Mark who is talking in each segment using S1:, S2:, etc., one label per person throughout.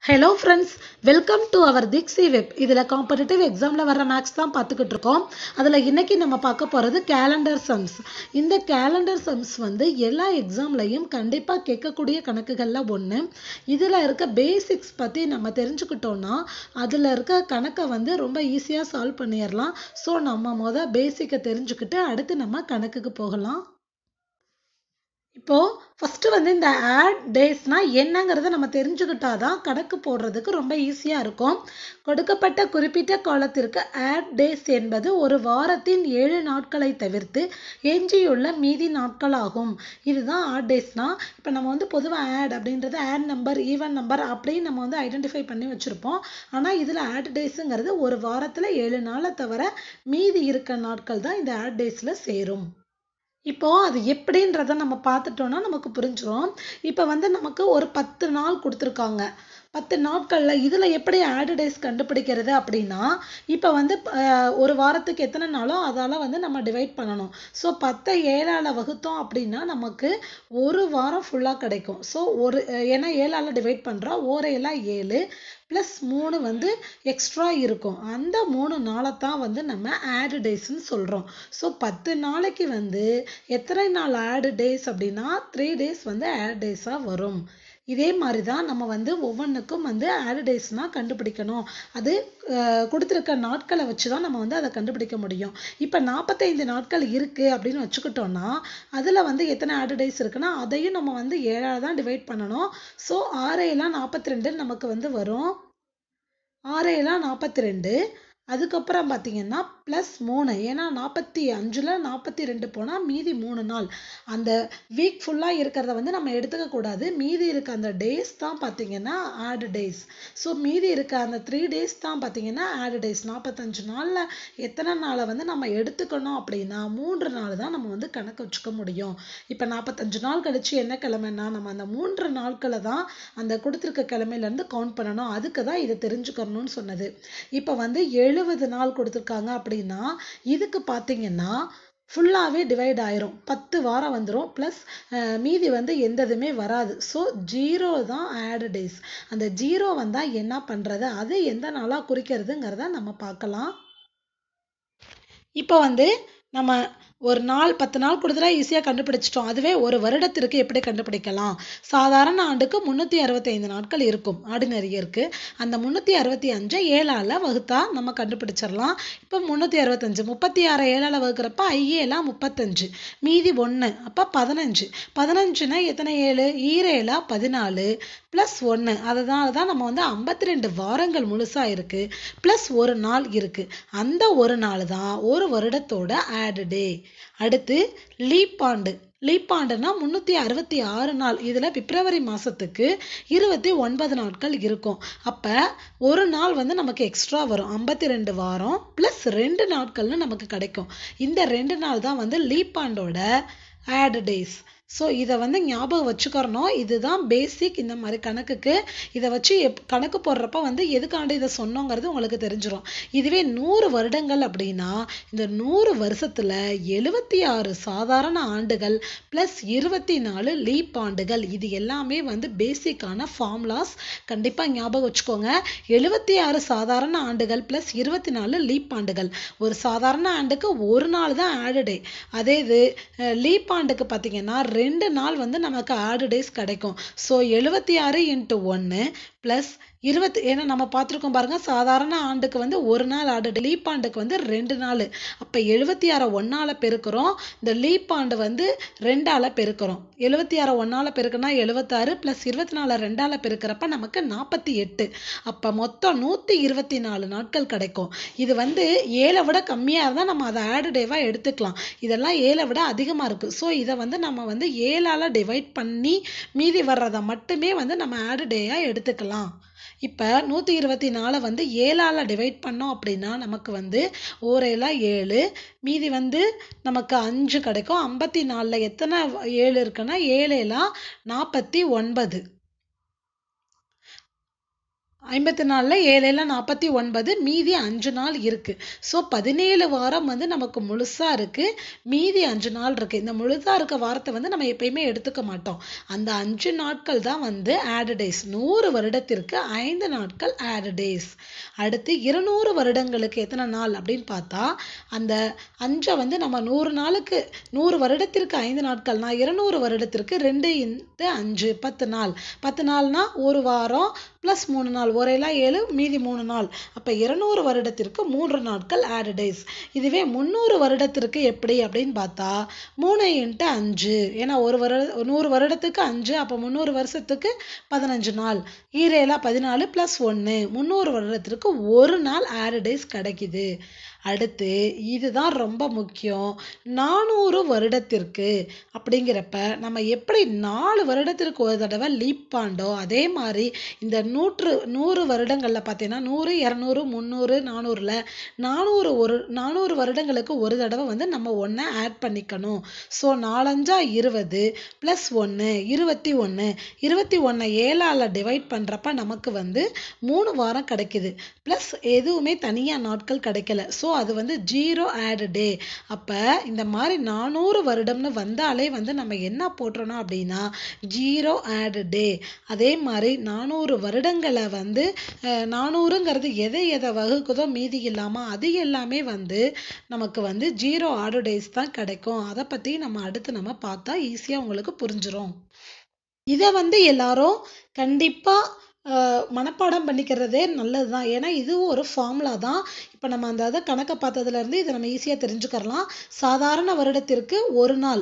S1: hello friends welcome to our திக்ஸி web இதில் competitive எக்ஸாமில் வர மேக்ஸ் தான் பார்த்துக்கிட்டு இருக்கோம் அதில் இன்னைக்கு நம்ம பார்க்க போகிறது கேலண்டர் சம்ஸ் இந்த கேலண்டர் சம்ஸ் வந்து எல்லா எக்ஸாம்லையும் கண்டிப்பாக கேட்கக்கூடிய கணக்குகளில் ஒன்று இதில் இருக்க பேசிக்ஸ் பற்றி நம்ம தெரிஞ்சுக்கிட்டோம்னா அதில் இருக்க கணக்கை வந்து ரொம்ப ஈஸியாக சால்வ் பண்ணிடலாம் ஸோ நம்ம மொதல் பேசிக்கை தெரிஞ்சுக்கிட்டு அடுத்து நம்ம கணக்குக்கு போகலாம் இப்போ ஃபர்ஸ்ட் வந்து இந்த ஆட் டேஸ்னா என்னங்கிறத நம்ம தெரிஞ்சுக்கிட்டாதான் கணக்கு போடுறதுக்கு ரொம்ப ஈஸியா இருக்கும் கொடுக்கப்பட்ட குறிப்பிட்ட காலத்திற்கு ஆட் டேஸ் என்பது ஒரு வாரத்தின் ஏழு நாட்களை தவிர்த்து எஞ்சியுள்ள மீதி நாட்களாகும் இதுதான் ஆட் டேஸ்னா இப்போ நம்ம வந்து பொதுவாக ஆட் அப்படின்றது ஆட் நம்பர் ஈவன் நம்பர் அப்படின்னு நம்ம வந்து ஐடென்டிஃபை பண்ணி வச்சிருப்போம் ஆனால் இதில் ஆட் டேஸுங்கிறது ஒரு வாரத்தில் ஏழு நாளை தவிர மீதி இருக்க நாட்கள் தான் இந்த ஆட் டேஸில் சேரும் இப்போ அது எப்படின்றத நம்ம பார்த்துட்டோம்னா நமக்கு புரிஞ்சிடும் இப்போ வந்து நமக்கு ஒரு பத்து நாள் கொடுத்துருக்காங்க பத்து நாட்களில் இதில் எப்படி ஆட் டேஸ் கண்டுபிடிக்கிறது அப்படின்னா இப்போ வந்து அஹ், ஒரு வாரத்துக்கு எத்தனை நாளோ அதால் வந்து நம்ம டிவைட் பண்ணணும் ஸோ பத்தை ஏழால் வகுத்தோம் அப்படின்னா நமக்கு ஒரு வாரம் ஃபுல்லாக கிடைக்கும் ஸோ ஒரு அஹ், ஏன்னா ஏழால் டிவைட் பண்ணுறோம் ஓரையெல்லாம் ஏழு ப்ளஸ் மூணு வந்து எக்ஸ்ட்ரா இருக்கும் அந்த மூணு நாளை தான் வந்து நம்ம ஆட் டேஸ்ன்னு சொல்கிறோம் ஸோ பத்து நாளைக்கு வந்து எத்தனை நாள் ஆட் டேஸ் அப்படின்னா த்ரீ டேஸ் வந்து ஆட் டேஸாக வரும் இதே மாதிரி தான் நம்ம வந்து ஒவ்வொன்றுக்கும் வந்து ஆட் டேஸ்னால் கண்டுபிடிக்கணும் அது அஹ், கொடுத்திருக்க நாட்களை வச்சு தான் நம்ம வந்து அதை கண்டுபிடிக்க முடியும் இப்போ நாற்பத்தைந்து நாட்கள் இருக்குது அப்படின்னு வச்சுக்கிட்டோம்னா அதில் வந்து எத்தனை ஆட் டேஸ் இருக்குன்னா அதையும் நம்ம வந்து ஏழால் தான் டிவைட் பண்ணணும் ஸோ ஆறு எல்லாம் நாற்பத்தி ரெண்டு நமக்கு வந்து வரும் ஆறு எல்லாம் நாற்பத்தி ரெண்டு அதுக்கப்புறம் பார்த்தீங்கன்னா ப்ளஸ் மூணு ஏன்னா நாற்பத்தி அஞ்சில் நாற்பத்தி ரெண்டு போனால் மீதி மூணு நாள் அந்த வீக் ஃபுல்லாக இருக்கிறத வந்து நம்ம எடுத்துக்க கூடாது மீதி இருக்க அந்த டேஸ் தான் பார்த்தீங்கன்னா ஆட் டேஸ் ஸோ மீதி இருக்க அந்த த்ரீ டேஸ் தான் பார்த்தீங்கன்னா ஆட் டேஸ் நாற்பத்தஞ்சு நாளில் எத்தனை நாளை வந்து நம்ம எடுத்துக்கணும் அப்படின்னா மூன்று நாள் தான் நம்ம வந்து கணக்கு வச்சுக்க முடியும் இப்போ நாற்பத்தஞ்சு நாள் கழிச்சு என்ன கிழமைன்னா நம்ம அந்த மூன்று நாட்களை தான் அந்த கொடுத்துருக்க கிழமையிலேருந்து கவுண்ட் பண்ணணும் அதுக்கு தான் இதை தெரிஞ்சுக்கணும்னு சொன்னது இப்போ வந்து எழுபது நாள் கொடுத்துருக்காங்க அப்படின்னா இதுக்கு பார்த்தீங்கன்னா ஃபுல்லாகவே டிவைட் ஆயிரும் பத்து வாரம் வந்துடும் ப்ளஸ் மீதி வந்து எந்த இதுவுமே வராது ஸோ ஜீரோ தான் ஆட் டேஸ் அந்த ஜீரோ வந்தால் என்ன பண்ணுறது அது எந்த நாளாக குறிக்கிறதுங்கிறத நம்ம பார்க்கலாம் இப்போ வந்து நம்ம ஒரு நாள் பத்து நாள் கொடுத்துட்டா ஈஸியாக கண்டுபிடிச்சிட்டோம் அதுவே ஒரு வருடத்திற்கு எப்படி கண்டுபிடிக்கலாம் சாதாரண ஆண்டுக்கு முந்நூற்றி அறுபத்தைந்து நாட்கள் இருக்கும் ஆர்டினரி இருக்கு அந்த முந்நூற்றி அறுபத்தி அஞ்சை ஏழால் வகுத்தா நம்ம கண்டுபிடிச்சிடலாம் இப்போ முந்நூற்றி அறுபத்தஞ்சு முப்பத்தி ஆறு ஏழால் வகுக்கிறப்ப ஐஏலாம் முப்பத்தஞ்சு மீதி ஒன்று அப்போ பதினஞ்சு பதினஞ்சுனா எத்தனை ஏழு ஈரேழா பதினாலு ப்ளஸ் ஒன்று அதனால தான் நம்ம வந்து ஐம்பத்தி ரெண்டு வாரங்கள் முழுசாக இருக்குது ப்ளஸ் ஒரு நாள் இருக்குது அந்த ஒரு நாள் தான் ஒரு வருடத்தோட ஆட் டே அடுத்து லீப் ஆண்டு லீப் ஆண்டுனா முந்நூற்றி அறுபத்தி ஆறு நாள் இதில் பிப்ரவரி மாதத்துக்கு இருபத்தி ஒன்பது நாட்கள் இருக்கும் அப்போ ஒரு நாள் வந்து நமக்கு எக்ஸ்ட்ரா வரும் ஐம்பத்தி ரெண்டு வாரம் ப்ளஸ் ரெண்டு நாட்கள்னு நமக்கு கிடைக்கும் இந்த ரெண்டு நாள் தான் வந்து லீப் ஆண்டோட ஆட் டேஸ் ஸோ இதை வந்து ஞாபகம் வச்சுக்கிறணும் இதுதான் பேசிக் இந்த மாதிரி கணக்குக்கு இதை வச்சு எப் கணக்கு போடுறப்ப வந்து எதுக்காண்டு இதை சொன்னோங்கிறது உங்களுக்கு தெரிஞ்சிடும் இதுவே நூறு வருடங்கள் அப்படின்னா இந்த நூறு வருஷத்துல எழுபத்தி ஆறு சாதாரண ஆண்டுகள் ப்ளஸ் இருபத்தி நாலு லீப் ஆண்டுகள் இது எல்லாமே வந்து பேசிக்கான ஃபார்முலாஸ் கண்டிப்பாக ஞாபகம் வச்சுக்கோங்க எழுபத்தி ஆறு சாதாரண ஆண்டுகள் ப்ளஸ் இருபத்தி நாலு லீப் ஆண்டுகள் ஒரு சாதாரண ஆண்டுக்கு ஒரு நாள் தான் ஆடு டே அதே இது லீப் ஆண்டுக்கு பார்த்தீங்கன்னா ரெண்டு நாள் வந்து நமக்கு ஆடு டேஸ் கிடைக்கும் ஸோ எழுபத்தி ஆறு இன்ட்டு ஒன்று ப்ளஸ் இருபத்தி ஏன்னா நம்ம பார்த்துருக்கோம் பாருங்க சாதாரண ஆண்டுக்கு வந்து ஒரு நாள் ஆடு டே லீப் ஆண்டுக்கு வந்து ரெண்டு நாள் அப்போ எழுபத்தி ஆறை ஒன்றால் பெருக்கிறோம் இந்த லீப் ஆண்டு வந்து ரெண்டால் பெருக்கிறோம் எழுபத்தி ஆறை ஒன்றால் பெருக்குனா எழுபத்தாறு ப்ளஸ் இருபத்தி நாலு ரெண்டால் பெருக்கிறப்ப நமக்கு நாற்பத்தி எட்டு அப்போ மொத்தம் நூற்றி இருபத்தி நாலு நாட்கள் கிடைக்கும் இது வந்து ஏழை விட கம்மியாக இருந்தால் நம்ம அதை ஆடு டேவாக எடுத்துக்கலாம் இதெல்லாம் ஏழை விட அதிகமாக இருக்குது ஸோ இதை வந்து நம்ம வந்து ஏழால் டிவைட் பண்ணி மீதி வர்றதை மட்டுமே வந்து நம்ம ஆடு டேயாக எடுத்துக்கலாம் இப்போ நூற்றி இருபத்தி நாலை வந்து ஏழால் டிவைட் பண்ணோம் அப்படின்னா நமக்கு வந்து ஓரேலா ஏழு மீதி வந்து நமக்கு அஞ்சு கிடைக்கும் ஐம்பத்தி நாலில் எத்தனை ஏழு இருக்குன்னா ஏழேலா நாற்பத்தி ஒன்பது ஐம்பத்தி நாலில் ஏழேல நாற்பத்தி ஒன்பது மீதி அஞ்சு நாள் இருக்குது ஸோ பதினேழு வாரம் வந்து நமக்கு முழுசாக இருக்குது மீதி அஞ்சு நாள் இருக்குது இந்த முழுசாக இருக்க வாரத்தை வந்து நம்ம எப்பயுமே எடுத்துக்க மாட்டோம் அந்த அஞ்சு நாட்கள் தான் வந்து ஆடு டேஸ் நூறு வருடத்திற்கு ஐந்து நாட்கள் ஆடு டேஸ் அடுத்து இருநூறு வருடங்களுக்கு எத்தனை நாள் அப்படின்னு பார்த்தா அந்த அஞ்சை வந்து நம்ம நூறு நாளுக்கு நூறு வருடத்திற்கு ஐந்து நாட்கள்னா இருநூறு வருடத்திற்கு ரெண்டு இன்ட்டு அஞ்சு பத்து நாள் பத்து நாள்னா ஒரு வாரம் ப்ளஸ் மூணு நாள் ஒரேலாம் ஏழு மீதி மூணு நாள் அப்போ இருநூறு வருடத்திற்கு மூன்று நாட்கள் ஆட் டேஸ் இதுவே முந்நூறு வருடத்திற்கு எப்படி அப்படின்னு பார்த்தா மூணு இன்ட்டு அஞ்சு ஏன்னா ஒரு வருட நூறு வருடத்துக்கு அஞ்சு அப்போ முந்நூறு வருஷத்துக்கு பதினஞ்சு நாள் ஈரேலா பதினாலு ப்ளஸ் ஒன்று முந்நூறு வருடத்திற்கு ஒரு நாள் ஆட் டேஸ் கிடைக்குது அடுத்து இதுதான் ரொம்ப முக்கியம் நானூறு வருடத்திற்கு அப்படிங்கிறப்ப நம்ம எப்படி நாலு வருடத்திற்கு ஒரு தடவை லீப் ஆண்டோ அதே மாதிரி இந்த நூற்று நூறு வருடங்களில் பார்த்தீங்கன்னா நூறு இரநூறு முந்நூறு நானூறில் நானூறு ஒரு நானூறு வருடங்களுக்கு ஒரு தடவை வந்து நம்ம ஒன்றை ஆட் பண்ணிக்கணும் ஸோ நாலஞ்சா இருபது ப்ளஸ் ஒன்று இருபத்தி ஒன்று இருபத்தி ஒன்றை ஏழால் டிவைட் பண்ணுறப்ப நமக்கு வந்து மூணு வாரம் கிடைக்குது ப்ளஸ் எதுவுமே தனியாக நாட்கள் கிடைக்கல ஸோ அது வந்து ஜீரோ ஆடு டே அப்போ இந்த மாதிரி நானூறு வருடம்னு வந்தாலே வந்து நம்ம என்ன போட்டுறணும் அப்படின்னா ஜீரோ ஆடு டே அதே மாதிரி நானூறு வருடங்களை வந்து அஹ், நானூறுங்கிறது எதை எதை வகுக்குதோ மீதி இல்லாமல் அது எல்லாமே வந்து நமக்கு வந்து ஜீரோ ஆடு டேஸ் தான் கிடைக்கும் அதை பற்றி நம்ம அடுத்து நம்ம பார்த்தா ஈஸியாக உங்களுக்கு புரிஞ்சிரும் இதை வந்து எல்லாரும் கண்டிப்பாக மனப்பாடம் பண்ணிக்கிறதே நல்லது தான் ஏன்னா இதுவும் ஒரு ஃபார்முலா தான் இப்போ நம்ம அந்த இதை கணக்கை பார்த்ததுலேருந்து இதை நம்ம ஈஸியாக தெரிஞ்சுக்கிறலாம் சாதாரண வருடத்திற்கு ஒரு நாள்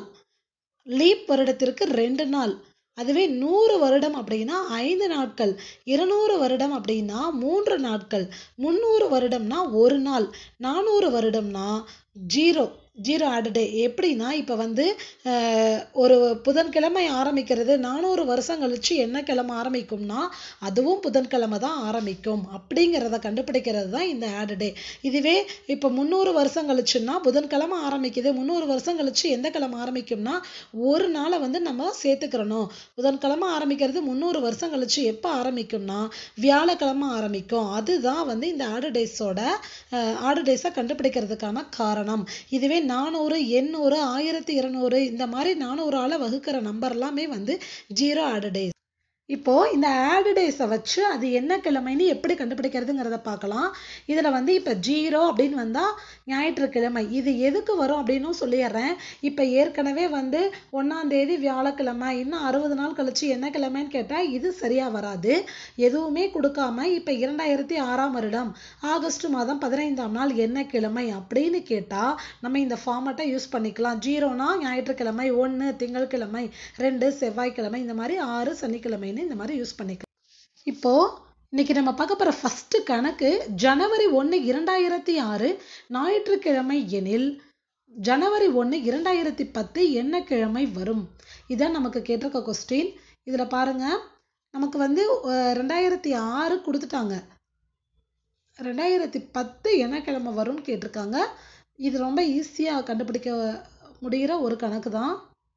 S1: லீப் வருடத்திற்கு ரெண்டு நாள் அதுவே நூறு வருடம் அப்படின்னா ஐந்து நாட்கள் இருநூறு வருடம் அப்படின்னா மூன்று நாட்கள் முந்நூறு வருடம்னா ஒரு நாள் நானூறு வருடம்னா ஜீரோ ஜீரோ ஆட் டே எப்படின்னா இப்போ வந்து அஹ், ஒரு புதன்கிழமை ஆரம்பிக்கிறது நானூறு வருஷம் கழிச்சு என்ன கிழமை ஆரம்பிக்கும்னா அதுவும் புதன்கிழமை தான் ஆரம்பிக்கும் அப்படிங்கிறத கண்டுபிடிக்கிறது தான் இந்த ஆட் டே இதுவே இப்போ முந்நூறு வருஷம் கழிச்சுன்னா புதன்கிழமை ஆரம்பிக்குது முந்நூறு வருஷம் கழிச்சு எந்த கிழமை ஆரம்பிக்கும்னா ஒரு நாளை வந்து நம்ம சேர்த்துக்கிறணும் புதன்கிழமை ஆரம்பிக்கிறது முந்நூறு வருஷம் கழிச்சு எப்போ ஆரம்பிக்கும்னா வியாழக்கிழமை ஆரம்பிக்கும் அதுதான் வந்து இந்த ஆடு டேஸோட ஆடு டேஸை கண்டுபிடிக்கிறதுக்கான காரணம் இதுவே நானூறு எண்ணூறு ஆயிரத்தி இருநூறு இந்த மாதிரி நானூறால வகுக்கிற நம்பர் எல்லாமே வந்து ஜீரோ ஆடு டேஸ் இப்போ இந்த ஆடு டேஸை வச்சு அது என்ன கிழமைன்னு எப்படி கண்டுபிடிக்கிறதுங்கிறத பார்க்கலாம் இதுல வந்து இப்ப ஜீரோ அப்படின்னு வந்தா ஞாயிற்றுக்கிழமை இது எதுக்கு வரும் அப்படின்னும் சொல்லிடுறேன் இப்ப ஏற்கனவே வந்து ஒண்ணாம் தேதி வியாழக்கிழமை இன்னும் அறுபது நாள் கழிச்சு என்ன கிழமைன்னு கேட்டா இது சரியா வராது எதுவுமே கொடுக்காம இப்ப இரண்டாயிரத்தி ஆறாம் வருடம் ஆகஸ்ட் மாதம் பதினைந்தாம் நாள் என்ன கிழமை அப்படின்னு கேட்டா நம்ம இந்த ஃபார்மட்டை யூஸ் பண்ணிக்கலாம் ஜீரோனா ஞாயிற்றுக்கிழமை ஒன்று திங்கட்கிழமை ரெண்டு செவ்வாய்க்கிழமை இந்த மாதிரி ஆறு சனிக்கிழமைன்னு இந்த மாதிரி யூஸ் பண்ணிக்கலாம் இப்போ இன்னைக்கு நம்ம பார்க்க போற ஃபர்ஸ்ட் கணக்கு ஜனவரி ஒன்று இரண்டாயிரத்தி ஆறு ஞாயிற்றுக்கிழமை எனில் ஜனவரி ஒன்று இரண்டாயிரத்தி பத்து என்ன கிழமை வரும் இதான் நமக்கு கேட்டிருக்க கொஸ்டின் இதுல பாருங்க நமக்கு வந்து அஹ், ரெண்டாயிரத்தி ஆறு கொடுத்துட்டாங்க ரெண்டாயிரத்தி பத்து என்ன கிழமை வரும்னு கேட்டிருக்காங்க இது ரொம்ப ஈஸியாக கண்டுபிடிக்க முடிகிற ஒரு கணக்கு தான்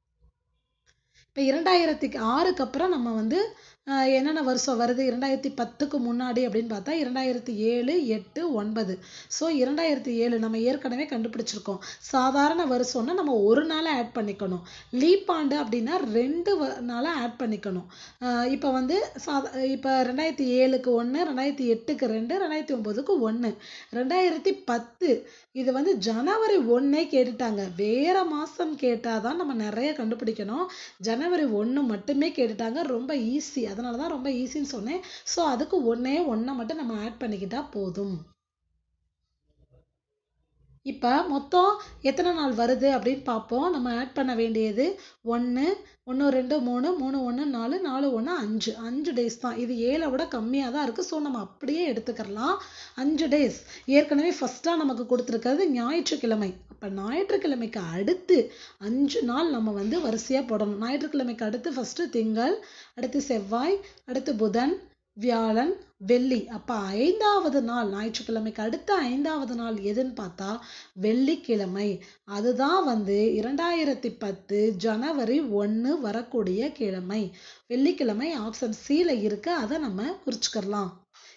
S1: இப்போ இரண்டாயிரத்தி ஆறுக்கு அப்புறம் நம்ம வந்து ஆஹ், என்னென்ன வருஷம் வருது இரண்டாயிரத்தி பத்துக்கு முன்னாடி அப்படின்னு பார்த்தா இரண்டாயிரத்தி ஏழு எட்டு ஒன்பது ஸோ இரண்டாயிரத்தி ஏழு நம்ம ஏற்கனவே கண்டுபிடிச்சிருக்கோம் சாதாரண வருஷம்னா நம்ம ஒரு நாளை ஆட் பண்ணிக்கணும் லீப் ஆண்டு அப்படின்னா ரெண்டு வ- நாளை ஆட் பண்ணிக்கணும் இப்போ வந்து சாதா இப்போ ரெண்டாயிரத்தி ஏழுக்கு ஒன்று ரெண்டாயிரத்தி எட்டுக்கு ரெண்டு ரெண்டாயிரத்தி ஒம்போதுக்கு ஒன்று ரெண்டாயிரத்தி பத்து இது வந்து ஜனவரி ஒன்னே கேட்டுட்டாங்க வேற மாசம் கேட்டாதான் நம்ம நிறைய கண்டுபிடிக்கணும் ஜனவரி ஒன்று மட்டுமே கேட்டுட்டாங்க ரொம்ப ஈஸி அதனால தான் ரொம்ப ஈஸின்னு சொன்னேன் ஸோ அதுக்கு ஒன்னே ஒன்றை மட்டும் நம்ம ஆட் பண்ணிக்கிட்டா போதும் இப்போ மொத்தம் எத்தனை நாள் வருது அப்படின்னு பார்ப்போம் நம்ம ஆட் பண்ண வேண்டியது ஒன்று ஒன்று ரெண்டு மூணு மூணு ஒன்று நாலு நாலு ஒன்று அஞ்சு அஞ்சு டேஸ் தான் இது ஏழை விட கம்மியாக தான் இருக்குது ஸோ நம்ம அப்படியே எடுத்துக்கிறலாம் அஞ்சு டேஸ் ஏற்கனவே ஃபஸ்ட்டாக நமக்கு கொடுத்துருக்கிறது ஞாயிற்றுக்கிழமை அப்போ ஞாயிற்றுக்கிழமைக்கு அடுத்து அஞ்சு நாள் நம்ம வந்து வரிசையாக போடணும் ஞாயிற்றுக்கிழமைக்கு அடுத்து ஃபஸ்ட்டு திங்கள் அடுத்து செவ்வாய் அடுத்து புதன் வியாழன் வெள்ளி அப்ப ஐந்தாவது நாள் ஞாயிற்றுக்கிழமைக்கு அடுத்த ஐந்தாவது நாள் எதுன்னு பார்த்தா வெள்ளிக்கிழமை அதுதான் வந்து இரண்டாயிரத்தி பத்து ஜனவரி ஒன்று வரக்கூடிய கிழமை வெள்ளிக்கிழமை ஆப்ஷன் சில இருக்கு அதை நம்ம குறிச்சுக்கலாம்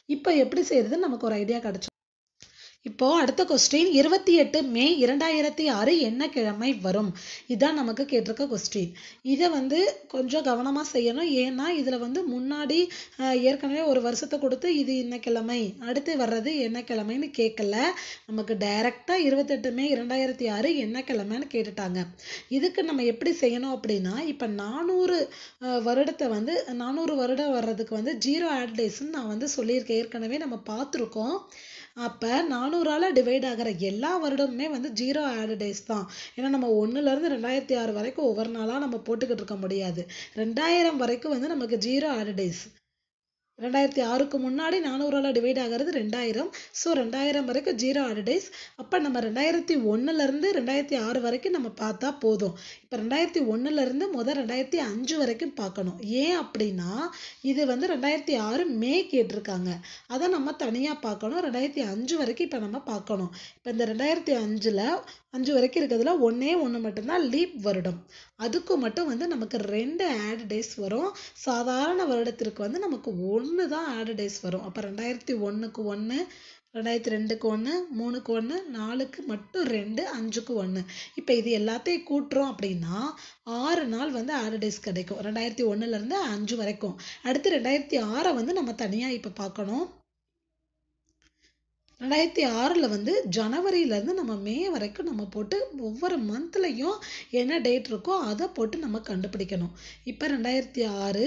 S1: இப்போ எப்படி செய்யறது நமக்கு ஒரு ஐடியா கிடைச்சு இப்போ அடுத்த கொஸ்டின் இருபத்தி எட்டு மே இரண்டாயிரத்தி ஆறு என்ன கிழமை வரும் இதான் நமக்கு கேட்டிருக்க கொஸ்டின் இதை வந்து கொஞ்சம் கவனமா செய்யணும் ஏன்னா இதுல வந்து முன்னாடி அஹ், ஏற்கனவே ஒரு வருஷத்தை கொடுத்து இது என்ன கிழமை அடுத்து வர்றது என்ன கிழமைன்னு கேட்கல நமக்கு டைரக்டா இருபத்தெட்டு மே இரண்டாயிரத்தி ஆறு என்ன கிழமைன்னு கேட்டுட்டாங்க இதுக்கு நம்ம எப்படி செய்யணும் அப்படின்னா இப்ப நானூறு அஹ், வருடத்தை வந்து நானூறு வருடம் வர்றதுக்கு வந்து ஜீரோ ஆட் டேஸ்ன்னு நான் வந்து சொல்லியிருக்கேன் ஏற்கனவே நம்ம பார்த்துருக்கோம் அப்ப நானூறால டிவைட் ஆகிற எல்லா வருடமுமே வந்து ஜீரோ ஆட் டேஸ் தான் ஏன்னா நம்ம ஒண்ணுல இருந்து ரெண்டாயிரத்தி ஆறு வரைக்கும் ஒவ்வொரு நாளா நம்ம போட்டுக்கிட்டு இருக்க முடியாது ரெண்டாயிரம் வரைக்கும் வந்து நமக்கு ஜீரோ ஆட் டேஸ் ரெண்டாயிரத்தி ஆறுக்கு முன்னாடி நானூறால டிவைட் ஆகிறது ரெண்டாயிரம் ஸோ ரெண்டாயிரம் வரைக்கும் ஜீரோ ஆட் டேஸ் அப்போ நம்ம ரெண்டாயிரத்தி ஒண்ணுல இருந்து ரெண்டாயிரத்தி ஆறு வரைக்கும் நம்ம பார்த்தா போதும் இப்போ ரெண்டாயிரத்தி ஒண்ணுல இருந்து முதல் ரெண்டாயிரத்தி அஞ்சு வரைக்கும் பார்க்கணும் ஏன் அப்படின்னா இது வந்து ரெண்டாயிரத்தி ஆறு மே கேட்டிருக்காங்க அதை நம்ம தனியா பார்க்கணும் ரெண்டாயிரத்தி அஞ்சு வரைக்கும் இப்போ நம்ம பார்க்கணும் இப்போ இந்த ரெண்டாயிரத்தி அஞ்சுல அஞ்சு வரைக்கும் இருக்கிறதுல ஒண்ணே ஒண்ணு மட்டும்தான் லீப் வருடம் அதுக்கு மட்டும் வந்து நமக்கு ரெண்டு ஆட் டேஸ் வரும் சாதாரண வருடத்திற்கு வந்து நமக்கு ஒன்று தான் ஆட் டேஸ் வரும் அப்போ ரெண்டாயிரத்தி ஒண்ணுக்கு ஒண்ணு ரெண்டாயிரத்தி ரெண்டுக்கு ஒண்ணு மூணுக்கு ஒண்ணு நாலுக்கு மட்டும் ரெண்டு அஞ்சுக்கு ஒண்ணு இப்போ இது எல்லாத்தையும் கூட்டுறோம் அப்படின்னா ஆறு நாள் வந்து ஆட் டேஸ் கிடைக்கும் ரெண்டாயிரத்தி ஒண்ணுல இருந்து அஞ்சு வரைக்கும் அடுத்து ரெண்டாயிரத்தி ஆறை வந்து நம்ம தனியா இப்போ பார்க்கணும் ரெண்டாயிரத்தி ஆறுல வந்து ஜனவரியில இருந்து நம்ம மே வரைக்கும் நம்ம போட்டு ஒவ்வொரு மந்த்லயும் என்ன டேட் இருக்கோ அதை போட்டு நம்ம கண்டுபிடிக்கணும் இப்ப ரெண்டாயிரத்தி ஆறு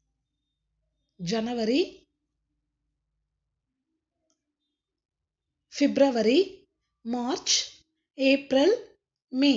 S1: ஜனவரி பிப்ரவரி மார்ச் ஏப்ரல் மே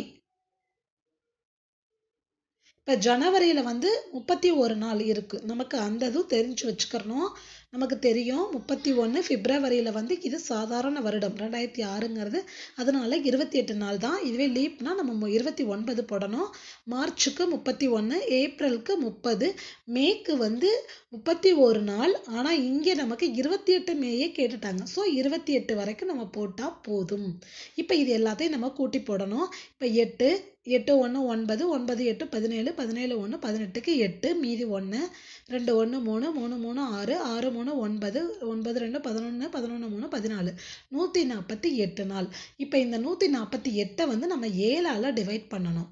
S1: இப்ப ஜனவரியில வந்து முப்பத்தி ஒரு நாள் இருக்கு நமக்கு அந்த இதுவும் தெரிஞ்சு வச்சுக்கிறணும் நமக்கு தெரியும் முப்பத்தி ஒண்ணு பிப்ரவரியில வந்து இது சாதாரண வருடம் ரெண்டாயிரத்தி ஆறுங்கிறது அதனால இருபத்தி எட்டு நாள் தான் இதுவே லீப்னா நம்ம மு- இருபத்தி ஒன்பது போடணும் மார்ச்சுக்கு முப்பத்தி ஒண்ணு ஏப்ரலுக்கு முப்பது மேக்கு வந்து முப்பத்தி ஒரு நாள் ஆனா இங்க நமக்கு இருபத்தி எட்டு மேயே கேட்டுட்டாங்க ஸோ இருபத்தி எட்டு வரைக்கும் நம்ம போட்டா போதும் இப்ப இது எல்லாத்தையும் நம்ம கூட்டி போடணும் இப்ப எட்டு எட்டு ஒண்ணு ஒன்பது ஒன்பது எட்டு பதினேழு பதினேழு ஒண்ணு பதினெட்டுக்கு எட்டு மீதி ஒண்ணு ரெண்டு ஒண்ணு மூணு மூணு மூணு ஆறு ஆறு மூணு ஒன்பது ஒன்பது ரெண்டு பதினொன்னு பதினொன்னு மூணு பதினாலு நூத்தி நாற்பத்தி எட்டு நாள் இப்ப இந்த நூத்தி நாற்பத்தி எட்டை வந்து நம்ம ஏழால டிவைட் பண்ணணும்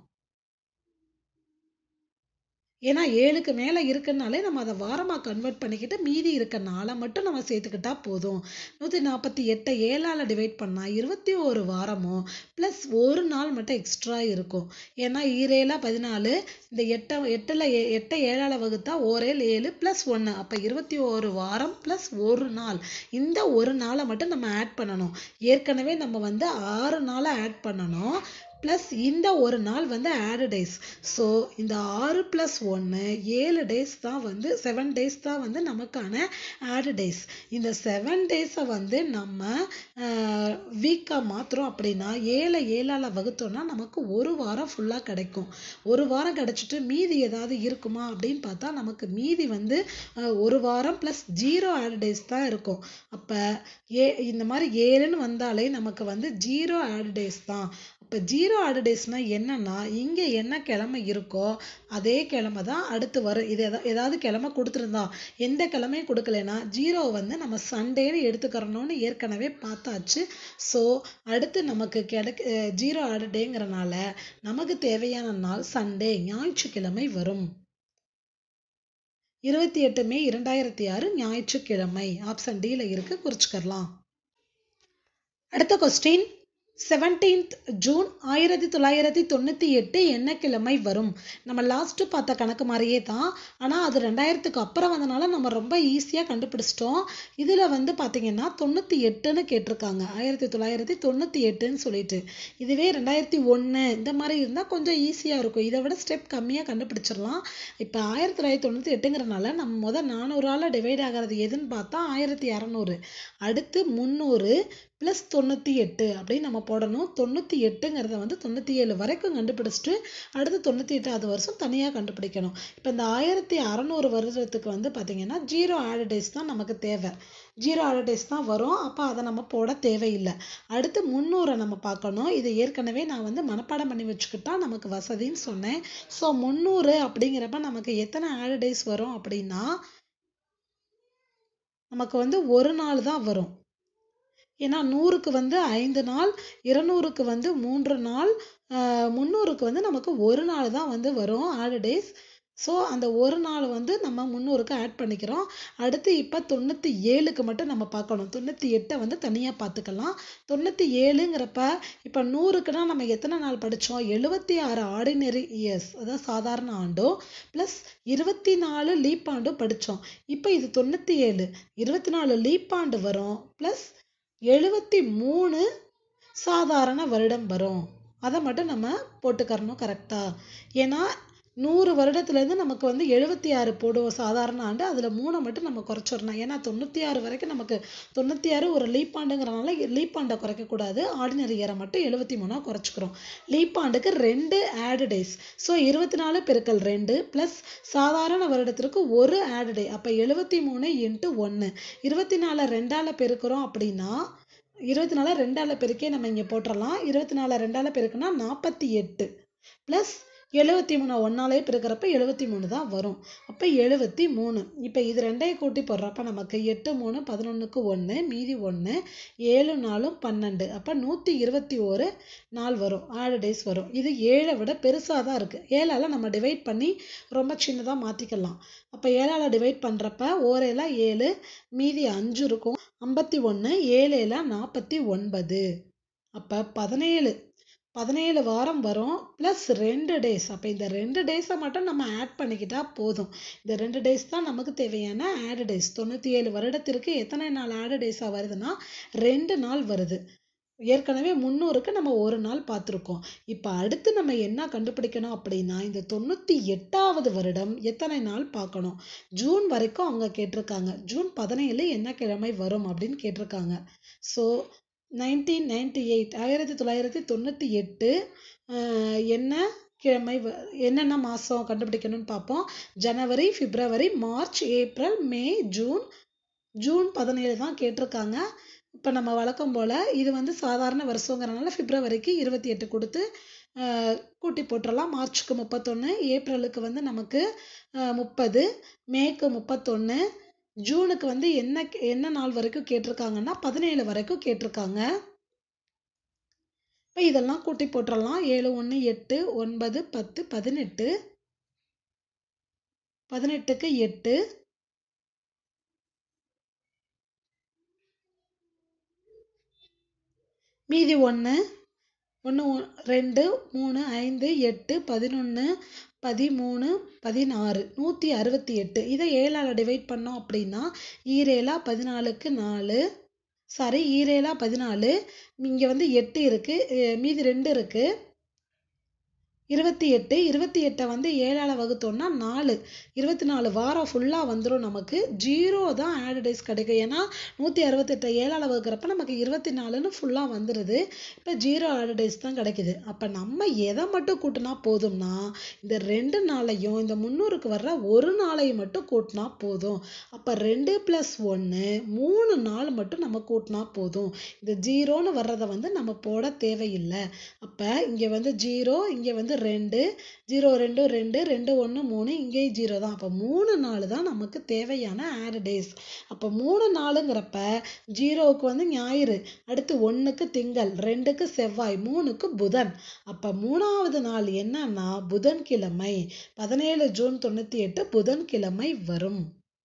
S1: ஏன்னா ஏழுக்கு மேல இருக்குன்னாலே நம்ம அதை வாரமா கன்வெர்ட் பண்ணிக்கிட்டு மீதி இருக்க நாளை மட்டும் நம்ம சேர்த்துக்கிட்டா போதும் நூத்தி நாற்பத்தி எட்டை ஏழால டிவைட் பண்ணா இருபத்தி ஒரு வாரமும் பிளஸ் ஒரு நாள் மட்டும் எக்ஸ்ட்ரா இருக்கும் ஏன்னா ஈரேலா பதினாலு இந்த எட்டை எட்டுல ஏ- எட்டை ஏழால வகுத்தா ஓரேல் ஏழு பிளஸ் ஒண்ணு அப்ப இருபத்தி ஒரு வாரம் பிளஸ் ஒரு நாள் இந்த ஒரு நாளை மட்டும் நம்ம ஆட் பண்ணணும் ஏற்கனவே நம்ம வந்து ஆறு நாளை ஆட் பண்ணணும் ப்ளஸ் இந்த ஒரு நாள் வந்து ஆடு டேஸ் ஸோ இந்த ஆறு ப்ளஸ் ஒன்று ஏழு டேஸ் தான் வந்து செவன் டேஸ் தான் வந்து நமக்கான ஆடு டேஸ் இந்த செவன் டேஸை வந்து நம்ம வீக்காக மாற்றுறோம் அப்படின்னா ஏழை ஏழால வகுத்தோம்னா நமக்கு ஒரு வாரம் ஃபுல்லாக கிடைக்கும் ஒரு வாரம் கிடைச்சிட்டு மீதி ஏதாவது இருக்குமா அப்படின்னு பார்த்தா நமக்கு மீதி வந்து அஹ், ஒரு வாரம் ப்ளஸ் ஜீரோ ஆட் டேஸ் தான் இருக்கும் அப்போ ஏ இந்த மாதிரி ஏழுன்னு வந்தாலே நமக்கு வந்து ஜீரோ ஆட் டேஸ் தான் அப்போ ஜீரோ ஆட் டேஸ்னா என்னன்னா இங்கே என்ன கிழமை இருக்கோ அதே கிழமை தான் அடுத்து வரும் இது எதா ஏதாவது கிழமை கொடுத்துருந்தா எந்த கிழமையும் கொடுக்கலனா ஜீரோ வந்து நம்ம சண்டேன்னு எடுத்துக்கிறணும்னு ஏற்கனவே பார்த்தாச்சு ஸோ அடுத்து நமக்கு கிடைக்க ஜீரோ ஆட் டேங்கிறனால நமக்கு தேவையான நாள் சண்டே ஞாயிற்றுக்கிழமை வரும் இருபத்தி எட்டு மே இரண்டாயிரத்தி ஆறு ஞாயிற்றுக்கிழமை ஆப்ஷன் டில இருக்கு குறிச்சுக்கலாம் அடுத்த கொஸ்டின் செவன்டீன்த் ஜூன் ஆயிரத்தி தொள்ளாயிரத்தி தொண்ணூத்தி எட்டு என்ன கிழமை வரும் நம்ம லாஸ்ட் பார்த்த கணக்கு மாதிரியே தான் ஆனா அது ரெண்டாயிரத்துக்கு அப்புறம் வந்தனால நம்ம ரொம்ப ஈஸியா கண்டுபிடிச்சிட்டோம் இதுல வந்து பாத்தீங்கன்னா தொண்ணூத்தி எட்டுன்னு கேட்டிருக்காங்க ஆயிரத்தி தொள்ளாயிரத்தி தொண்ணூத்தி எட்டுன்னு சொல்லிட்டு இதுவே ரெண்டாயிரத்தி ஒண்ணு இந்த மாதிரி இருந்தா கொஞ்சம் ஈஸியா இருக்கும் இதை விட ஸ்டெப் கம்மியா கண்டுபிடிச்சிடலாம் இப்ப ஆயிரத்தி தொள்ளாயிரத்தி தொண்ணூத்தி எட்டுங்கிறனால நம்ம முத நானூறால டிவைட் ஆகிறது எதுன்னு பார்த்தா ஆயிரத்தி இரநூறு அடுத்து முந்நூறு ப்ளஸ் தொண்ணூற்றி எட்டு அப்படின்னு நம்ம போடணும் தொண்ணூற்றி எட்டுங்கிறத வந்து தொண்ணூற்றி ஏழு வரைக்கும் கண்டுபிடிச்சிட்டு அடுத்து தொண்ணூற்றி எட்டாவது வருஷம் தனியாக கண்டுபிடிக்கணும் இப்போ இந்த ஆயிரத்தி அறநூறு வருடத்துக்கு வந்து பார்த்தீங்கன்னா ஜீரோ ஆட் டேஸ் தான் நமக்கு தேவை ஜீரோ ஆட் டேஸ் தான் வரும் அப்போ அதை நம்ம போட தேவையில்லை அடுத்து முந்நூறை நம்ம பார்க்கணும் இது ஏற்கனவே நான் வந்து மனப்பாடம் பண்ணி வச்சுக்கிட்டா நமக்கு வசதின்னு சொன்னேன் ஸோ முந்நூறு அப்படிங்கிறப்ப நமக்கு எத்தனை ஆட் டேஸ் வரும் அப்படின்னா நமக்கு வந்து ஒரு நாள் தான் வரும் ஏன்னா நூறுக்கு வந்து ஐந்து நாள் இருநூறுக்கு வந்து மூன்று நாள் ஆஹ் முந்நூறுக்கு வந்து நமக்கு ஒரு நாள் தான் வந்து வரும் ஆட் டேஸ் ஸோ அந்த ஒரு நாள் வந்து நம்ம முந்நூறுக்கு ஆட் பண்ணிக்கிறோம் அடுத்து இப்போ தொண்ணூற்றி ஏழுக்கு மட்டும் நம்ம பார்க்கணும் தொண்ணூற்றி எட்டை வந்து தனியாக பார்த்துக்கலாம் தொண்ணூற்றி ஏழுங்கிறப்ப இப்போ நூறுக்குனா நம்ம எத்தனை நாள் படித்தோம் எழுபத்தி ஆறு ஆர்டினரி இயர்ஸ் அதாவது சாதாரண ஆண்டும் ப்ளஸ் இருபத்தி நாலு லீப் ஆண்டும் படித்தோம் இப்போ இது தொண்ணூற்றி ஏழு இருபத்தி நாலு லீப் ஆண்டு வரும் ப்ளஸ் எழுபத்தி மூணு சாதாரண வருடம் வரும் அதை மட்டும் நம்ம போட்டுக்கறணும் கரெக்டாக ஏன்னா நூறு வருடத்துலேருந்து நமக்கு வந்து எழுபத்தி ஆறு போடுவோம் சாதாரண ஆண்டு அதில் மூணை மட்டும் நம்ம குறைச்சிடணும் ஏன்னா தொண்ணூற்றி ஆறு வரைக்கும் நமக்கு தொண்ணூற்றி ஆறு ஒரு லீப் ஆண்டுங்கிறனால லீப் ஆண்டை குறைக்கக்கூடாது ஆர்டினரி இயரை மட்டும் எழுபத்தி மூணாக குறைச்சிக்கிறோம் லீப் ஆண்டுக்கு ரெண்டு ஆடு டேஸ் ஸோ இருபத்தி நாலு பெருக்கல் ரெண்டு ப்ளஸ் சாதாரண வருடத்திற்கு ஒரு ஆடு டே அப்போ எழுபத்தி மூணு இன்ட்டு ஒன்று இருபத்தி நாலு ரெண்டால் பெருக்கிறோம் அப்படின்னா இருபத்தி நாலு ரெண்டால் பெருக்கே நம்ம இங்கே போட்டுடலாம் இருபத்தி நாலு ரெண்டால் பெருக்குனா நாற்பத்தி எட்டு ப்ளஸ் எழுபத்தி மூணு ஒன்னாலே பெருக்கிறப்ப எழுபத்தி மூணு தான் வரும் அப்போ எழுபத்தி மூணு இப்போ இது ரெண்டையும் கூட்டி போடுறப்ப நமக்கு எட்டு மூணு பதினொன்றுக்கு ஒன்று மீதி ஒன்று ஏழு நாலும் பன்னெண்டு அப்போ நூற்றி இருபத்தி ஒரு நாள் வரும் ஆறு டேஸ் வரும் இது ஏழை விட பெருசாக தான் இருக்குது ஏழால் நம்ம டிவைட் பண்ணி ரொம்ப சின்னதாக மாற்றிக்கலாம் அப்போ ஏழால் டிவைட் பண்ணுறப்ப ஓரேல ஏழு மீதி அஞ்சு இருக்கும் ஐம்பத்தி ஒன்று ஏழேல நாற்பத்தி ஒன்பது அப்போ பதினேழு பதினேழு வாரம் வரும் ப்ளஸ் ரெண்டு டேஸ் அப்போ இந்த ரெண்டு டேஸை மட்டும் நம்ம ஆட் பண்ணிக்கிட்டா போதும் இந்த ரெண்டு டேஸ் தான் நமக்கு தேவையான ஆடு டேஸ் தொண்ணூற்றி ஏழு வருடத்திற்கு எத்தனை நாள் ஆடு டேஸாக வருதுன்னா ரெண்டு நாள் வருது ஏற்கனவே முந்நூறுக்கு நம்ம ஒரு நாள் பார்த்துருக்கோம் இப்போ அடுத்து நம்ம என்ன கண்டுபிடிக்கணும் அப்படின்னா இந்த தொண்ணூற்றி எட்டாவது வருடம் எத்தனை நாள் பார்க்கணும் ஜூன் வரைக்கும் அவங்க கேட்டிருக்காங்க ஜூன் பதினேழு என்ன கிழமை வரும் அப்படின்னு கேட்டிருக்காங்க ஸோ நைன்டீன் நைன்டி எயிட் ஆயிரத்தி தொள்ளாயிரத்தி தொண்ணூற்றி எட்டு என்ன கிழமை வ- என்னென்ன மாதம் கண்டுபிடிக்கணும்னு பார்ப்போம் ஜனவரி பிப்ரவரி மார்ச் ஏப்ரல் மே ஜூன் ஜூன் பதினேழு தான் கேட்டிருக்காங்க இப்போ நம்ம வழக்கம் போல் இது வந்து சாதாரண வருஷங்கிறனால பிப்ரவரிக்கு இருபத்தி எட்டு கொடுத்து ஆஹ், கூட்டி போட்டுறலாம் மார்ச்சுக்கு முப்பத்தொன்று ஏப்ரலுக்கு வந்து நமக்கு முப்பது மேக்கு முப்பத்தொன்று ஜூனுக்கு வந்து என்ன என்ன நாள் வரைக்கும் கேட்டிருக்காங்கன்னா பதினேழு வரைக்கும் கேட்டிருக்காங்க இப்போ இதெல்லாம் கூட்டி போட்டுறலாம் ஏழு ஒன்று எட்டு ஒன்பது பத்து பதினெட்டு பதினெட்டுக்கு எட்டு மீதி ஒன்று ஒன்று ரெண்டு மூணு ஐந்து எட்டு பதினொன்று பதிமூணு பதினாறு நூற்றி அறுபத்தி எட்டு இதை ஏழால் டிவைட் பண்ணோம் அப்படின்னா ஈரேழா பதினாலுக்கு நாலு சாரி ஈரேழா பதினாலு இங்கே வந்து எட்டு இருக்குது மீதி ரெண்டு இருக்குது இருபத்தி எட்டு இருபத்தி எட்டை வந்து ஏழால் வகுத்தோம்னா நாலு இருபத்தி நாலு வாரம் ஃபுல்லாக வந்துடும் நமக்கு ஜீரோ தான் ஆட் டேஸ் கிடைக்கும் ஏன்னா நூற்றி அறுபத்தெட்டை ஏழால் வகுக்கிறப்ப நமக்கு இருபத்தி நாலுன்னு ஃபுல்லாக வந்துடுது இப்போ ஜீரோ ஆட் டேஸ் தான் கிடைக்குது அப்போ நம்ம எதை மட்டும் கூட்டினா போதும்னா இந்த ரெண்டு நாளையும் இந்த முந்நூறுக்கு வர்ற ஒரு நாளையும் மட்டும் கூட்டினா போதும் அப்போ ரெண்டு ப்ளஸ் ஒன்று மூணு நாள் மட்டும் நம்ம கூட்டினா போதும் இந்த ஜீரோன்னு வர்றதை வந்து நம்ம போட தேவையில்லை அப்போ இங்கே வந்து ஜீரோ இங்கே வந்து ரெண்டு ஜீரோ ரெண்டு ரெண்டு ரெண்டு ஒன்று மூணு இங்கேயும் ஜீரோ தான் அப்போ மூணு நாள் தான் நமக்கு தேவையான ஆட் டேஸ் அப்போ மூணு நாளுங்கிறப்ப ஜீரோவுக்கு வந்து ஞாயிறு அடுத்து ஒன்றுக்கு திங்கள் ரெண்டுக்கு செவ்வாய் மூணுக்கு புதன் அப்போ மூணாவது நாள் என்னன்னா புதன்கிழமை பதினேழு ஜூன் தொண்ணூற்றி எட்டு புதன்கிழமை வரும்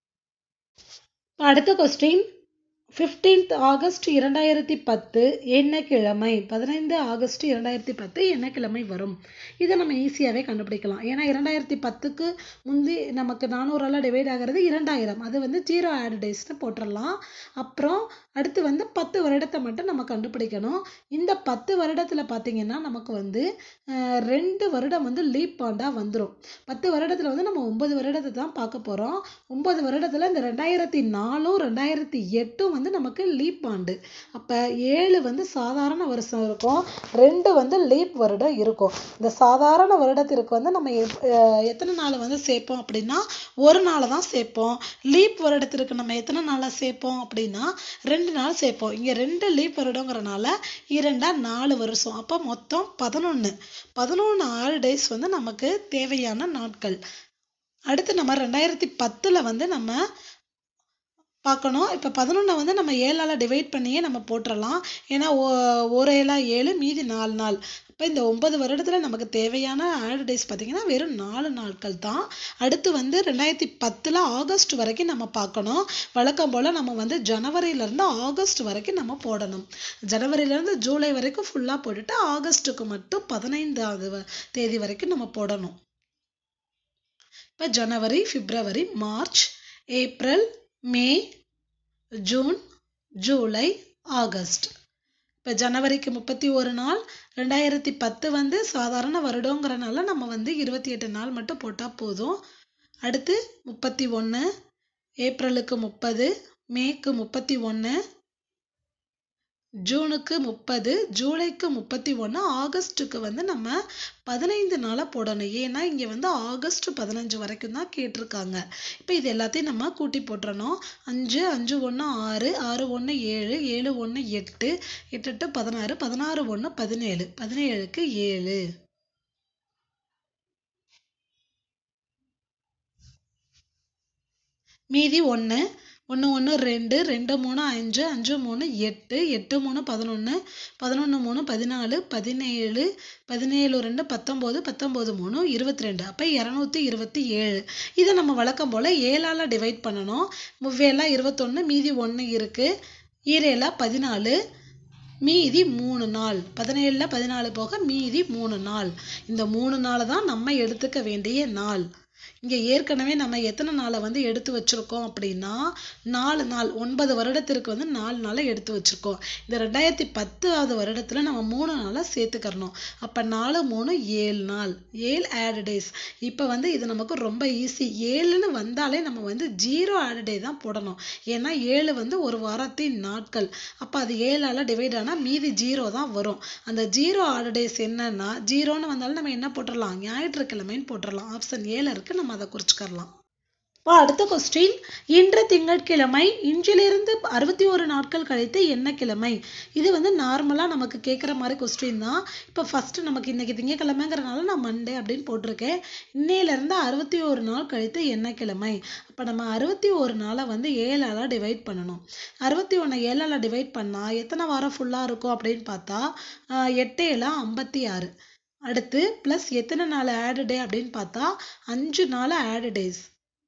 S1: இப்ப அடுத்த கொஸ்டின் 15th ஆகஸ்ட் இரண்டாயிரத்தி பத்து என்ன கிழமை பதினைந்து ஆகஸ்ட் இரண்டாயிரத்தி பத்து என்ன கிழமை வரும் இதை நம்ம ஈஸியாகவே கண்டுபிடிக்கலாம் ஏன்னா இரண்டாயிரத்தி பத்துக்கு முந்தி நமக்கு நானூறால் டிவைட் ஆகிறது இரண்டாயிரம் அது வந்து ஜீரோ ஆட் டேஸ்னு போட்டுடலாம் அப்புறம் அடுத்து வந்து பத்து வருடத்தை மட்டும் நம்ம கண்டுபிடிக்கணும் இந்த பத்து வருடத்தில் பார்த்தீங்கன்னா நமக்கு வந்து அஹ், ரெண்டு வருடம் வந்து லீப் ஆண்டாக வந்துடும் பத்து வருடத்தில் வந்து நம்ம ஒன்பது வருடத்தை தான் பார்க்க போகிறோம் ஒன்பது வருடத்தில் இந்த ரெண்டாயிரத்தி நாலும் ரெண்டாயிரத்தி எட்டும் வந்து நமக்கு லீப் ஆண்டு அப்போ ஏழு வந்து சாதாரண வருஷம் இருக்கும் ரெண்டு வந்து லீப் வருடம் இருக்கும் இந்த சாதாரண வருடத்திற்கு வந்து நம்ம எப்- அஹ் எத்தனை நாள் வந்து சேர்ப்போம் அப்படின்னா ஒரு நாள் தான் சேர்ப்போம் லீப் வருடத்திற்கு நம்ம எத்தனை நாளை சேர்ப்போம் அப்படின்னா ரெண்டு நாள் சேர்ப்போம் இங்கே ரெண்டு லீப் வருடங்கிறனால இரண்டா நாலு வருஷம் அப்போ மொத்தம் பதினொன்று பதினொன்று ஆறு டேஸ் வந்து நமக்கு தேவையான நாட்கள் அடுத்து நம்ம ரெண்டாயிரத்தி பத்தில் வந்து நம்ம பார்க்கணும் இப்போ பதினொன்றை வந்து நம்ம ஏழால் டிவைட் பண்ணியே நம்ம போட்டுடலாம் ஏன்னா ஓ- ஒரு ஏழா ஏழு மீதி நாலு நாள் இப்போ இந்த ஒன்பது வருடத்தில் நமக்கு தேவையான ஆட் டேஸ் பார்த்தீங்கன்னா வெறும் நாலு நாட்கள் தான் அடுத்து வந்து ரெண்டாயிரத்தி பத்தில் ஆகஸ்ட் வரைக்கும் நம்ம பார்க்கணும் வழக்கம் போல் நம்ம வந்து ஜனவரியிலேருந்து ஆகஸ்ட் வரைக்கும் நம்ம போடணும் ஜனவரியிலேருந்து ஜூலை வரைக்கும் ஃபுல்லாக போட்டுட்டு ஆகஸ்ட்டுக்கு மட்டும் பதினைந்தாவது வ- தேதி வரைக்கும் நம்ம போடணும் இப்போ ஜனவரி பிப்ரவரி மார்ச் ஏப்ரல் மே ஜூன் ஜூலை ஆகஸ்ட் இப்போ ஜனவரிக்கு முப்பத்தி ஒரு நாள் ரெண்டாயிரத்தி பத்து வந்து சாதாரண வருடங்கிறனால நம்ம வந்து இருபத்தி எட்டு நாள் மட்டும் போட்டால் போதும் அடுத்து முப்பத்தி ஒன்று ஏப்ரலுக்கு முப்பது மேக்கு முப்பத்தி ஒன்று ஜூனுக்கு முப்பது ஜூலைக்கு முப்பத்தி ஒன்று ஆகஸ்ட்டுக்கு வந்து நம்ம பதினைந்து நாளாக போடணும் ஏன்னா இங்கே வந்து ஆகஸ்ட் பதினஞ்சு வரைக்கும் தான் கேட்டிருக்காங்க இப்போ இது எல்லாத்தையும் நம்ம கூட்டி போட்டுறணும் அஞ்சு அஞ்சு ஒன்று ஆறு ஆறு ஒன்று ஏழு ஏழு ஒன்று எட்டு எட்டு எட்டு பதினாறு பதினாறு ஒன்று பதினேழு பதினேழுக்கு ஏழு மீதி ஒன்று ஒன்று ஒன்று ரெண்டு ரெண்டு மூணு அஞ்சு அஞ்சு மூணு எட்டு எட்டு மூணு பதினொன்று பதினொன்று மூணு பதினாலு பதினேழு பதினேழு ரெண்டு பத்தொம்போது பத்தொம்போது மூணு இருபத்தி ரெண்டு அப்போ இரநூத்தி இருபத்தி ஏழு இதை நம்ம வழக்கம் போல் ஏழால் டிவைட் பண்ணணும் முவ்வேலா இருபத்தொன்று மீதி ஒன்று இருக்குது ஈரேலா பதினாலு மீதி மூணு நாள் பதினேழில் பதினாலு போக மீதி மூணு நாள் இந்த மூணு நாள் தான் நம்ம எடுத்துக்க வேண்டிய நாள் இங்கே ஏற்கனவே நம்ம எத்தனை நாளை வந்து எடுத்து வச்சிருக்கோம் அப்படின்னா நாலு நாள் ஒன்பது வருடத்திற்கு வந்து நாலு நாளை எடுத்து வச்சிருக்கோம் இந்த ரெண்டாயிரத்தி பத்தாவது வருடத்துல நம்ம மூணு நாளை சேர்த்துக்கறணும் அப்போ நாலு மூணு ஏழு நாள் ஏழு ஆட் டேஸ் இப்போ வந்து இது நமக்கு ரொம்ப ஈஸி ஏழுன்னு வந்தாலே நம்ம வந்து ஜீரோ ஆட் டே தான் போடணும் ஏன்னா ஏழு வந்து ஒரு வாரத்தின் நாட்கள் அப்போ அது ஏழால் டிவைட் ஆனால் மீதி ஜீரோ தான் வரும் அந்த ஜீரோ ஆட் டேஸ் என்னன்னா ஜீரோன்னு வந்தாலும் நம்ம என்ன போட்டுடலாம் ஞாயிற்றுக்கிழமைன்னு போட்டுடலாம் ஆப்ஷன் ஏழு இருக்கு நம்ம அதை குறிச்சுக்கறலாம் இப்போ அடுத்த கொஸ்டின் இன்று திங்கட்கிழமை இன்றிலிருந்து அறுபத்தி ஒரு நாட்கள் கழித்து என்ன கிழமை இது வந்து நார்மலாக நமக்கு கேட்குற மாதிரி கொஸ்டின் தான் இப்போ ஃபர்ஸ்ட் நமக்கு இன்னைக்கு திங்கக்கிழமைங்கிறனால நான் மண்டே அப்படின்னு போட்டிருக்கேன் இன்னையிலேருந்து அறுபத்தி ஒரு நாள் கழித்து என்ன கிழமை அப்போ நம்ம அறுபத்தி ஒரு நாளை வந்து ஏழால் டிவைட் பண்ணணும் அறுபத்தி ஒன்று ஏழால் டிவைட் பண்ணால் எத்தனை வாரம் ஃபுல்லாக இருக்கும் அப்படின்னு பார்த்தா ஆஹ் எட்டு ஏழா ஐம்பத்தி ஆறு அடுத்து ப்ளஸ் எத்தனை நாள் ஆடு டே அப்படின்னு பார்த்தா அஞ்சு நாள் ஆடு டேஸ்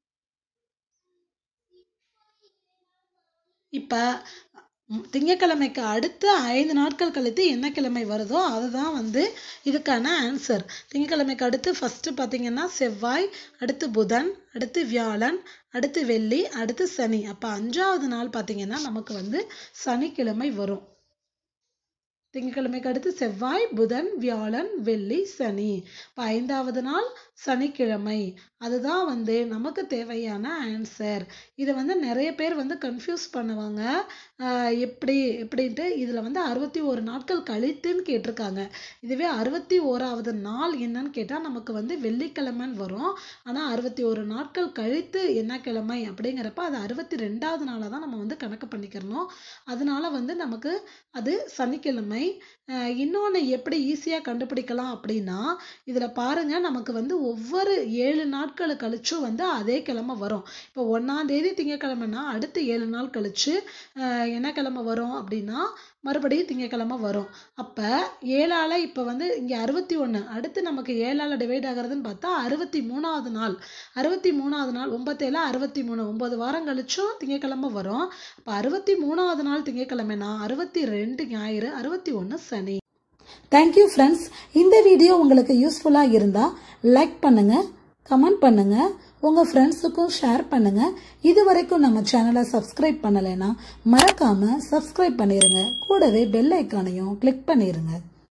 S1: இப்போ திங்கக்கிழமைக்கு அடுத்து ஐந்து நாட்கள் கழித்து என்ன கிழமை வருதோ அதுதான் வந்து இதுக்கான ஆன்சர் திங்கக்கிழமைக்கு அடுத்து ஃபர்ஸ்ட் பார்த்தீங்கன்னா செவ்வாய் அடுத்து புதன் அடுத்து வியாழன் அடுத்து வெள்ளி அடுத்து சனி அப்போ அஞ்சாவது நாள் பார்த்தீங்கன்னா நமக்கு வந்து சனிக்கிழமை வரும் திங்கட்கிழமைக்கு அடுத்து செவ்வாய் புதன் வியாழன் வெள்ளி சனி இப்போ ஐந்தாவது நாள் சனிக்கிழமை அதுதான் வந்து நமக்கு தேவையான ஆன்சர் இதை வந்து நிறைய பேர் வந்து கன்ஃபியூஸ் பண்ணுவாங்க ஆஹ் எப்படி எப்படின்ட்டு இதில் வந்து அறுபத்தி ஒரு நாட்கள் கழித்துன்னு கேட்டிருக்காங்க இதுவே அறுபத்தி ஓராவது நாள் என்னன்னு கேட்டால் நமக்கு வந்து வெள்ளிக்கிழமைன்னு வரும் ஆனால் அறுபத்தி ஒரு நாட்கள் கழித்து என்ன கிழமை அப்படிங்கிறப்ப அது அறுபத்தி ரெண்டாவது நாளாக தான் நம்ம வந்து கணக்கு பண்ணிக்கிறணும் அதனால வந்து நமக்கு அது சனிக்கிழமை அஹ் இன்னொன்னு எப்படி ஈஸியாக கண்டுபிடிக்கலாம் அப்படின்னா இதில் பாருங்க நமக்கு வந்து ஒவ்வொரு ஏழு நாட்கள் கழிச்சும் வந்து அதே கிழமை வரும் இப்போ ஒன்றாம் தேதி திங்கக்கிழமைனா அடுத்து ஏழு நாள் கழிச்சு அஹ் என்ன கிழமை வரும் அப்படின்னா மறுபடியும் திங்கக்கிழமை வரும் அப்போ ஏழால இப்போ வந்து இங்கே அறுபத்தி ஒன்று அடுத்து நமக்கு ஏழால டிவைட் ஆகுறதுன்னு பார்த்தா அறுபத்தி மூணாவது நாள் அறுபத்தி மூணாவது நாள் ஒன்பத்தேழு அறுபத்தி மூணு ஒன்பது வாரம் கழிச்சும் திங்கக்கிழமை வரும் அப்போ அறுபத்தி மூணாவது நாள் திங்கக்கிழமைனா அறுபத்தி ரெண்டு ஞாயிறு அறுபத்தி ஒன்று சனி தேங்க்யூ ஃப்ரெண்ட்ஸ் இந்த வீடியோ உங்களுக்கு யூஸ்ஃபுல்லாக இருந்தால் லைக் பண்ணுங்க கமெண்ட் பண்ணுங்க உங்க ஃப்ரெண்ட்ஸுக்கும் ஷேர் பண்ணுங்க இது வரைக்கும் நம்ம சேனலை சப்ஸ்கிரைப் பண்ணலைன்னா மறக்காம சப்ஸ்கிரைப் பண்ணிருங்க கூடவே பெல் ஐக்கானையும் கிளிக் பண்ணிருங்க